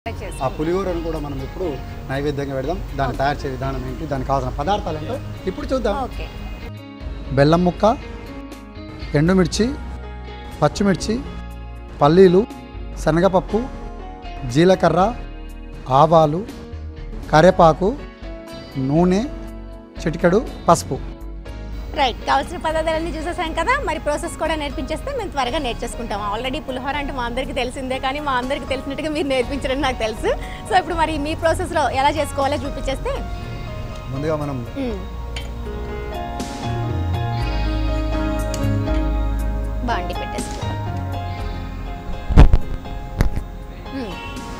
Fry ఆ చేసుకుందాం. పులిహోరను కూడా మనం ఇప్పుడు నైవేద్యంగా పెడదాం దాన్ని తయారు చేసే విధానం ఏంటి దానికి కావాల్సిన పదార్థాలు ఏంటో ఇప్పుడు చూద్దాం ఓకే బెల్లం ముక్క ఎండుమిర్చి పచ్చిమిర్చి పల్లీలు శనగపప్పు జీలకర్ర ఆవాలు కరివేపాకు నూనె చిటికెడు పసుపు రైట్ కావాల్సిన పదార్థాలన్నీ చూసేసాం కదా మరి ప్రాసెస్ కూడా నేర్పించేస్తే మేము త్వరగా నేర్చేసుకుంటాం ఆల్రెడీ పులిహోర అంటే మా అందరికీ తెలిసిందే కానీ మా అందరికీ తెలిసినట్టుగా మీరు నేర్పించడం నాకు తెలుసు సో ఇప్పుడు మరి మీ ప్రాసెస్లో ఎలా చేసుకోవాలో చూపించేస్తే ముందుగా మనం మ్మ్. బాండి పెట్టేసుకోవాలి మ్మ్.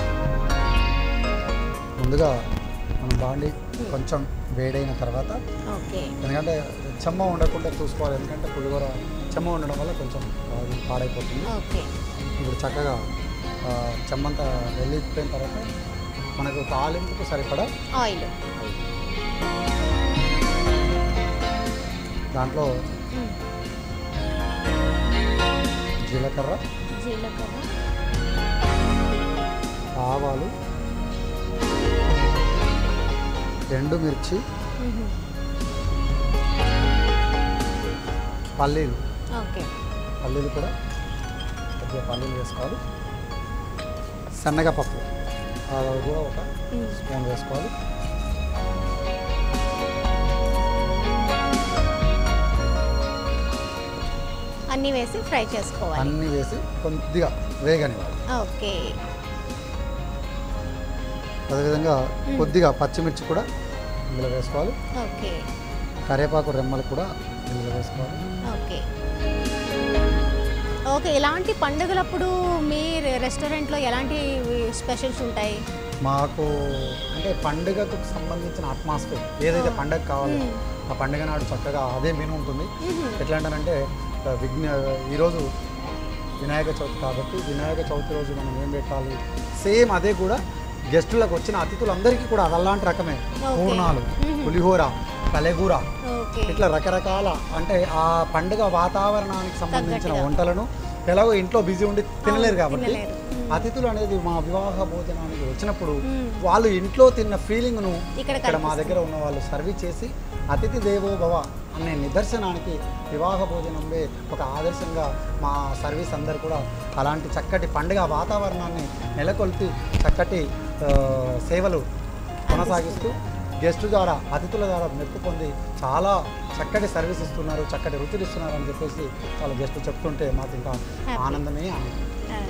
ముందుగా మనం బాండి కొంచెం వేడైన తర్వాత ఓకే ఎందుకంటే చెమ్మ ఉండకుండా చూసుకోవాలి ఎందుకంటే పులిహోర చెమ్మ ఉండడం వల్ల కొంచెం అది పాడైపోతుంది ఓకే ఇప్పుడు చక్కగా ఆ, చెమ్మంతా వెళ్ళిపోయిన తర్వాత మనకు తాలింపుకు సరిపడా ఆయిల్ దాంట్లో మ్మ్. జీలకర్ర జీలకర్ర ఆవాలు ఎండుమిర్చి మ్మ్. పల్లీలు ఓకే పల్లీలు కూడా కొద్దిగా పల్లీలు వేసుకోవాలి శనగపప్పు అది కూడా ఒక మ్మ్. స్పూన్ వేసుకోవాలి అన్నీ వేసి ఫ్రై చేసుకోవాలి అన్నీ వేసి కొద్దిగా వేగనివ్వాలి ఓకే అదేవిధంగా కొద్దిగా పచ్చిమిర్చి కూడా ఇందులో వేసుకోవాలి ఓకే కరివేపాకు రెమ్మలు కూడా ఇందులో వేసుకోవాలి ఓకే ఓకే ఇలాంటి పండుగలప్పుడు మీ రెస్టారెంట్లో ఎలాంటి స్పెషల్స్ ఉంటాయి మాకు అంటే పండుగకు సంబంధించిన అట్మాస్ఫియర్ ఏదైతే పండుగ కావాలో మ్మ్. ఆ పండుగ నాడు చక్కగా అదే మెనూ ఉంటుంది మ్మ్. ఎట్లా అంటారంటే ఆ, విఘ్న ఈరోజు వినాయక చవితి కాబట్టి వినాయక చవితి రోజు మనం ఏం పెట్టాలి సేమ్ అదే కూడా గెస్టులకు వచ్చిన అతిథులందరికీ కూడా అది అలాంటి రకమే Okay. పూర్ణాలు మ్మ్. పులిహోర కలెగూర ఓకే ఇట్లా రకరకాల అంటే ఆ పండుగ వాతావరణానికి సంబంధించిన తగ్గట్టుగా. వంటలను ఎలాగో ఇంట్లో బిజీ ఉండి తినలేరు కాబట్టి తినలేరు. మ్మ్. అతిథులు అనేది మా వివాహ భోజనానికి వచ్చినప్పుడు మ్మ్. వాళ్ళు ఇంట్లో తిన్న ఫీలింగ్ను ఇక్కడ ఇక్కడ మా దగ్గర ఉన్న వాళ్ళు సర్వీస్ చేసి అతిథి దేవో భవ అనే నిదర్శనానికి వివాహ భోజనంలో ఒక ఆదర్శంగా మా సర్వీస్ అందరు కూడా అలాంటి చక్కటి పండుగ వాతావరణాన్ని నెలకొల్పి చక్కటి ఆ, సేవలు కొనసాగిస్తూ గెస్ట్ ద్వారా అతిథుల ద్వారా మెప్పు పొంది చాలా చక్కటి సర్వీస్ ఇస్తున్నారు చక్కటి రుచులు ఇస్తున్నారు అని చెప్పేసి వాళ్ళ గెస్ట్ చెప్తుంటే మాకు ఇంకా Happy. ఆనందమే ఆనందం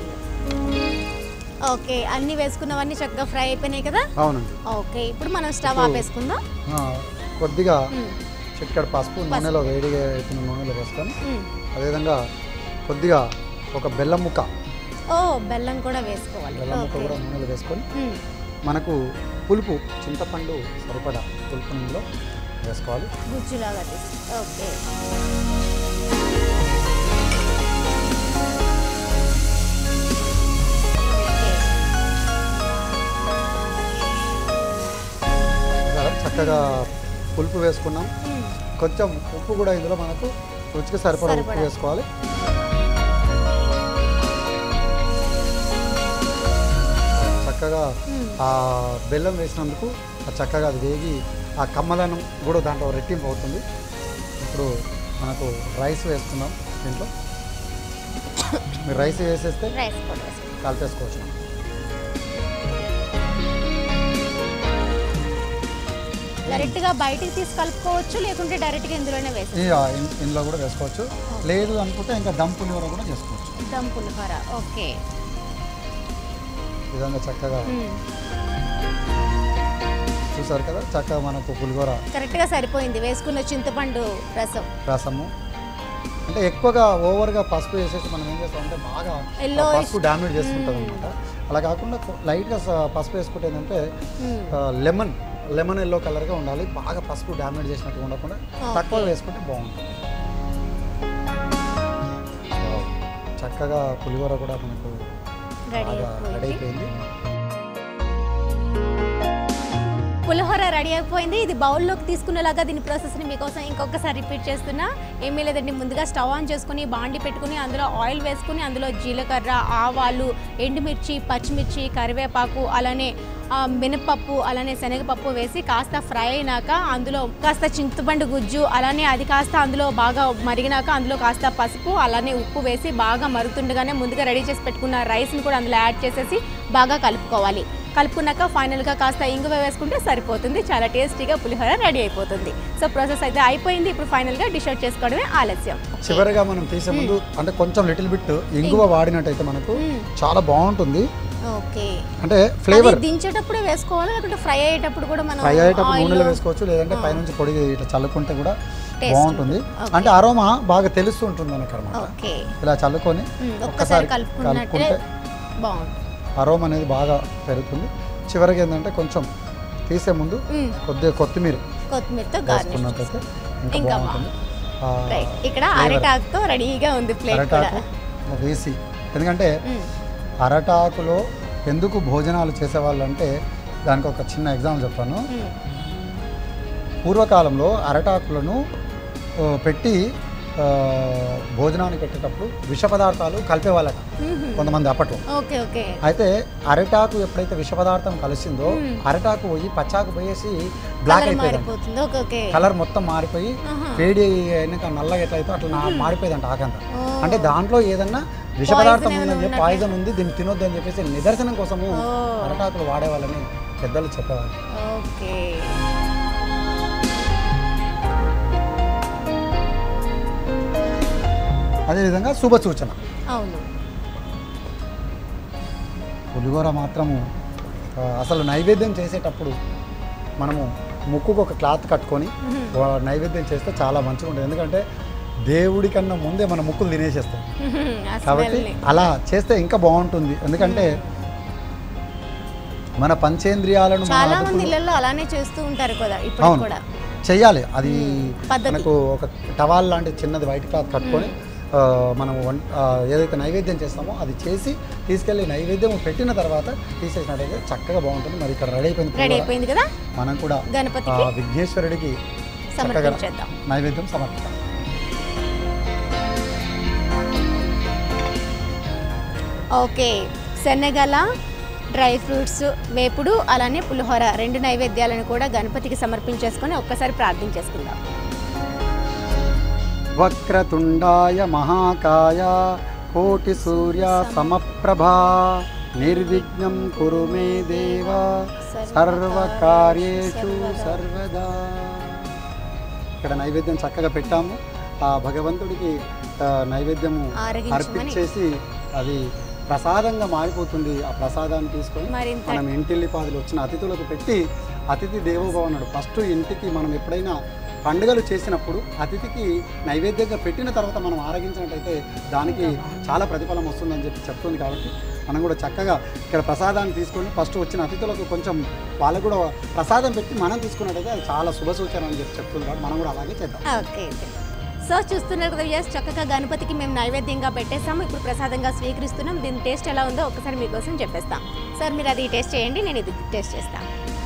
ఓకే అన్నీ వేసుకున్నవన్నీ చక్కగా ఫ్రై అయిపోయినాయి కదా అవునండి ఓకే ఇప్పుడు మనం స్టవ్ ఇప్పుడు- ఆపేసుకుందాం ఆ, కొద్దిగా మ్మ్. చిక్కడి పసుపు నూనెలో వేడిగా అయిపోయిన నూనెలో వేసుకొని మ్మ్. అదేవిధంగా కొద్దిగా ఒక బెల్లం ముక్క ఓ బెల్లం కూడా వేసుకోవాలి బెల్లం ముక్క ఓకే కూడా నూనెలో వేసుకొని మ్మ్. మనకు పులుపు చింతపండు సరిపడా పులుపు ఇందులో వేసుకోవాలి గుజ్జులాగా తీసి ఓకే ఓకే. చూసారా? చక్కగా పులుపు వేసుకున్నాం మ్మ్. కొంచెం ఉప్పు కూడా ఇందులో మనకు రుచికి సరిపడా ఉప్పు సరిపడా. వేసుకోవాలి చక్కగా మ్మ్. ఆ బెల్లం వేసినందుకు ఆ చక్కగా అది వేగి ఆ కమ్మదనం కూడా దాంట్లో రెట్టింపు అవుతుంది ఇప్పుడు మనకు రైస్ వేసుకుందాం దీంట్లో మీరు రైస్ వేసేస్తే రైస్ కూడా వేసుకోవాలి కలిపేసుకోవచ్చు డైరెక్ట్గా బయటికి తీసి కలుపుకోవచ్చు లేకుంటే డైరెక్ట్గా ఇందులోనే వేసి ఈ ఆ, ఇన్- ఇందులో కూడా వేసుకోవచ్చు లేదు అనుకుంటే ఇంకా దమ్ పులిహోర కూడా చేసుకోవచ్చు దమ్ పులిహోర ఓకే ఈ విధంగా చక్కగా మ్మ్. చూసారు కదా చక్కగా మనకు పులిహోర కరెక్ట్గా సరిపోయింది వేసుకున్న చింతపండు రసం రసము అంటే ఎక్కువగా ఓవర్గా పసుపు వేసేసి మనం ఏం చేస్తామంటే బాగా ఆ Yellowish. పసుపు డామేజ్ చేసుకుంటుంది అనమాట అలా కాకుండా కొ- లైట్గా స- పసుపు వేసుకుంటే ఏంటంటే మ్మ్. ఆ, లెమన్ లెమన్ ఎల్లో కలర్గా ఉండాలి బాగా పసుపు డామేజ్ చేసినట్టు ఉండకుండా తక్కువ Okay. వేసుకుంటే బాగుంటుంది వావ్. చక్కగా పులిహోర కూడా మనకు రెడీ బాగా రెడీ అయిపోయింది అయిపోయింది పులిహోర రెడీ అయిపోయింది ఇది బౌల్లోకి తీసుకునేలాగా దీని ప్రాసెస్ని మీకోసం ఇంకొకసారి రిపీట్ చేస్తున్నా ఏమీ లేదండి ముందుగా స్టవ్ ఆన్ చేసుకుని బాండి పెట్టుకుని అందులో ఆయిల్ వేసుకుని అందులో జీలకర్ర ఆవాలు ఎండుమిర్చి పచ్చిమిర్చి కరివేపాకు అలానే ఆ, మినపప్పు అలానే శనగపప్పు వేసి కాస్త ఫ్రై అయినాక అందులో కాస్త చింతపండు గుజ్జు అలానే అది కాస్త అందులో బాగా మరిగినాక అందులో కాస్త పసుపు అలానే ఉప్పు వేసి బాగా మరుగుతుండగానే ముందుగా రెడీ చేసి పెట్టుకున్న రైస్ని కూడా అందులో యాడ్ చేసేసి బాగా కలుపుకోవాలి కలుపుకున్నాక ఫైనల్గా కాస్త ఇంగువ వేసుకుంటే సరిపోతుంది చాలా టేస్టీగా పులిహోర రెడీ అయిపోతుంది సో ప్రాసెస్ అయితే అయిపోయింది ఇప్పుడు ఫైనల్గా డిష్ అవుట్ చేసుకోవడమే ఆలస్యం చివరిగా మనం తీసే ముందు అంటే కొంచెం లిటిల్ బిట్ ఇంగువ వాడినట్టయితే మనకు మ్మ్. చాలా బాగుంటుంది ఓకే అంటే ఫ్లేవర్ అది దించేటప్పుడే వేసుకోవాలి లేకుంటే ఫ్రై అయ్యేటప్పుడు కూడా మనం ఫ్రై అయ్యేటప్పుడు oil నూనెలో లో- వేసుకోవచ్చు లేదంటే పైనుంచి పొడి ఇట్లా చల్లుకుంటే కూడా Taste బాగుంటుంది ఉంటుంది. అంటే అరోమా బాగా తెలుస్తూ ఉంటుంది మనకు అనమాట ఓకే ఇలా చల్లుకొని మ్మ్. ఒక్కసారి ఒక్కసారి కలుపుకున్నట్టే కలుపుకుంటే బాగుంది అరోమా అనేది బాగా పెరుగుతుంది చివరికి ఏంటంటే కొంచెం తీసే ముందు మ్మ్. కొద్దిగా కొత్తిమీర కొత్తిమీరతో గార్నిష్ వేసుకున్నట్టయితే ఇంకా ఇంకా బాగుంటుంది ఆ, రైట్ ఇక్కడ flavor. అరిటాకుతో రెడీగా ఉంది ప్లేట్ కూడా అరటాకు వేసి ఎందుకంటే మ్మ్. అరటాకులో ఎందుకు భోజనాలు చేసేవాళ్ళు అంటే దానికి ఒక చిన్న ఎగ్జాంపుల్ చెప్తాను మ్మ్. పూర్వకాలంలో అరటాకులను ఆ, పెట్టి ఆ, భోజనానికి పెట్టేటప్పుడు విష పదార్థాలు కలిపేవాళ్ళట మ్మ్. కొంతమంది అప్పట్లో ఓకే ఓకే అయితే అరటాకు ఎప్పుడైతే విష పదార్థం కలిసిందో మ్మ్. అరటాకు పోయి పచ్చాకు పోయేసి బ్లాక్ కలర్ అయిపోయింది మారిపోతుంది ఓకే ఓకే కలర్ మొత్తం మారిపోయి ఆహా. వేడి అయినాక నల్లగా ఎట్లయితే అట్లా నా- మారిపోయేదంట ఆకంతా ఓ. అంటే దాంట్లో ఏదన్నా విష Poison పదార్థం ఏమైనా ఉందని ఉన్నట్టే. పాయిజన్ ఉంది దీన్ని తినొద్దు అని చెప్పేసి నిదర్శనం కోసము ఓ. అరటాకులు వాడేవాళ్ళని పెద్దలు చెప్పేవాళ్ళు ఓకే అదేవిధంగా శుభ సూచన అవును పులిహోర మాత్రము ఆ, అసలు నైవేద్యం చేసేటప్పుడు మనము ముక్కుకు ఒక క్లాత్ కట్టుకొని మ్మ్. వా- నైవేద్యం చేస్తే చాలా మంచిగా ఉంటుంది ఎందుకంటే దేవుడి కన్నా ముందే మన ముక్కులు తినేసేస్తాం ఆ కాబట్టి స్మెల్ని అలా చేస్తే ఇంకా బాగుంటుంది ఎందుకంటే మన పంచేంద్రియాలను మన చాలా అదుపులో- మంది ఇళ్ళల్లో అలానే చేస్తూ ఉంటారు కదా ఇప్పుడు అవును కూడా చెయ్యాలి అది పద్ధతి. మనకు ఒక టవాల్ లాంటి చిన్నది వైట్ క్లాత్ కట్టుకొని ఆ, మనం వం ఆ, ఏదైతే నైవేద్యం చేస్తామో అది చేసి తీసుకెళ్ళి నైవేద్యం పెట్టిన తర్వాత తీసేసినట్టయితే చక్కగా బాగుంటుంది మరి ఇక్కడ రెడీ అయిపోయింది రెడీ పులిహోర. అయిపోయింది కదా మనం కూడా ఆ, గణపతికి విఘ్నేశ్వరుడికి చక్కగా సమర్పించేద్దాం నైవేద్యం సమర్పిస్తాం ఓకే శనగల డ్రై ఫ్రూట్స్ వేపుడు అలానే పులిహోర రెండు నైవేద్యాలను కూడా గణపతికి సమర్పించేసుకొని ఒక్కసారి ప్రార్థించేసుకుందాం వక్రతుండాయ మహాకాయ కోటి సూర్య సమప్రభా నిర్విఘ్నం కురు మే దేవ సర్వకార్యేషు సర్వదా ఇక్కడ నైవేద్యం చక్కగా పెట్టాము ఆ భగవంతుడికి ఆ, నైవేద్యము ఆరగించమని. అర్పించేసి అది ప్రసాదంగా మారిపోతుంది ఆ ప్రసాదాన్ని తీసుకొని మరింత మనం ఇంటిల్లిపాదులు వచ్చిన అతిథులకు పెట్టి అతిథి దేవోభవ అన్నాడు ఫస్ట్ ఇంటికి మనం ఎప్పుడైనా పండుగలు చేసినప్పుడు అతిథికి నైవేద్యంగా పెట్టిన తర్వాత మనం ఆరగించినట్టయితే దానికి చాలా ప్రతిఫలం వస్తుందని చెప్పి చెప్తుంది కాబట్టి మనం కూడా చక్కగా ఇక్కడ ప్రసాదాన్ని తీసుకొని ఫస్ట్ వచ్చిన అతిథులకు కొంచెం వాళ్ళకు కూడా ప్రసాదం పెట్టి మనం తీసుకున్నట్టయితే అది చాలా శుభ సూచన అని చెప్పి చెప్తుంది కాబట్టి మనం కూడా అలాగే చేద్దాం ఓకే సో చూస్తున్నారు కదా yes, చక్కగా గణపతికి మేము నైవేద్యంగా పెట్టేసాము ఇప్పుడు ప్రసాదంగా స్వీకరిస్తున్నాం దీని టేస్ట్ ఎలా ఉందో ఒకసారి మీకోసం చెప్పేస్తాం సార్ మీరు అది టేస్ట్ చేయండి నేను ఇది టేస్ట్ చేస్తాను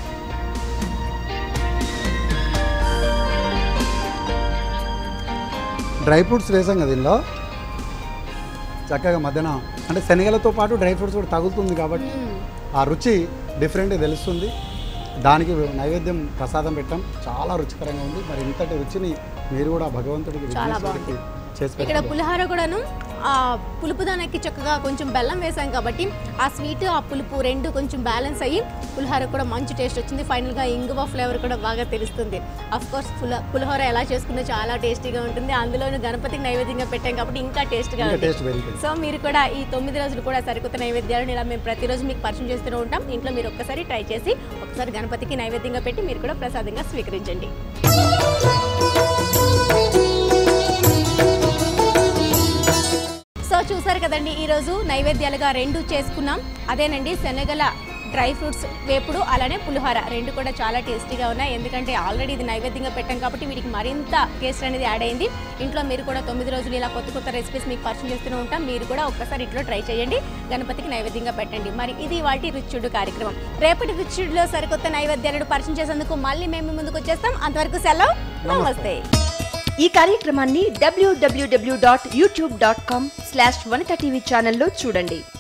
డ్రై ఫ్రూట్స్ వేసాం కదా ఇందులో చక్కగా మధ్యన అంటే శనగలతో పాటు డ్రై ఫ్రూట్స్ కూడా తగులుతుంది కాబట్టి ఆ రుచి డిఫరెంట్ తెలుస్తుంది దానికి నైవేద్యం ప్రసాదం పెట్టాం చాలా రుచికరంగా ఉంది మరి ఇంతటి రుచిని మీరు కూడా భగవంతుడికి చాలా విఘ్నేశ్వరుడికి చేసి ఇక్కడ పెట్టండి పులిహోర కూడాను ఆ పులుపు దానికి చక్కగా కొంచెం బెల్లం వేసాం కాబట్టి ఆ స్వీట్ ఆ పులుపు రెండు కొంచెం బ్యాలెన్స్ అయ్యి పులిహోర కూడా మంచి టేస్ట్ వచ్చింది ఫైనల్గా ఇంగువ ఫ్లేవర్ కూడా బాగా తెలుస్తుంది అఫ్ కోర్స్ పుల పులిహోర ఎలా చేసుకున్నా చాలా టేస్టీగా ఉంటుంది అందులోనూ గణపతికి నైవేద్యంగా పెట్టాం కాబట్టి ఇంకా టేస్ట్గా ఇంకా ఉంది టేస్ట్ పెరిగింది సో మీరు కూడా ఈ తొమ్మిది రోజులు కూడా సరికొత్త నైవేద్యాలను ఇలా మేము ప్రతిరోజు మీకు పరిచయం చేస్తూనే ఉంటాం ఇంట్లో మీరు ఒక్కసారి ట్రై చేసి ఒకసారి గణపతికి నైవేద్యంగా పెట్టి మీరు కూడా ప్రసాదంగా స్వీకరించండి సో చూసారు కదండి ఈరోజు నైవేద్యాలుగా రెండు చేసుకున్నాం అదేనండి శనగల డ్రై ఫ్రూట్స్ వేపుడు అలానే పులిహోర రెండు కూడా చాలా టేస్టీగా ఉన్నాయి ఎందుకంటే ఆల్రెడీ ఇది నైవేద్యంగా పెట్టాం కాబట్టి వీటికి మరింత టేస్ట్ అనేది యాడ్ అయింది ఇంట్లో మీరు కూడా తొమ్మిది రోజులు ఇలా కొత్త కొత్త రెసిపీస్ మీకు పరిచయం చేస్తూనే ఉంటాం మీరు కూడా ఒక్కసారి ఇంట్లో ట్రై చేయండి గణపతికి నైవేద్యంగా పెట్టండి మరి ఇది వాటి రుచుడు కార్యక్రమం రేపటి రుచుడులో సరికొత్త నైవేద్యాలను పరిచయం చేసేందుకు మళ్ళీ మేము ముందుకు వచ్చేస్తాం అంతవరకు సెలవు నమస్తే ఈ కార్యక్రమాన్ని W W W dot YouTube dot com slash Vanitha TV ఛానల్లో చూడండి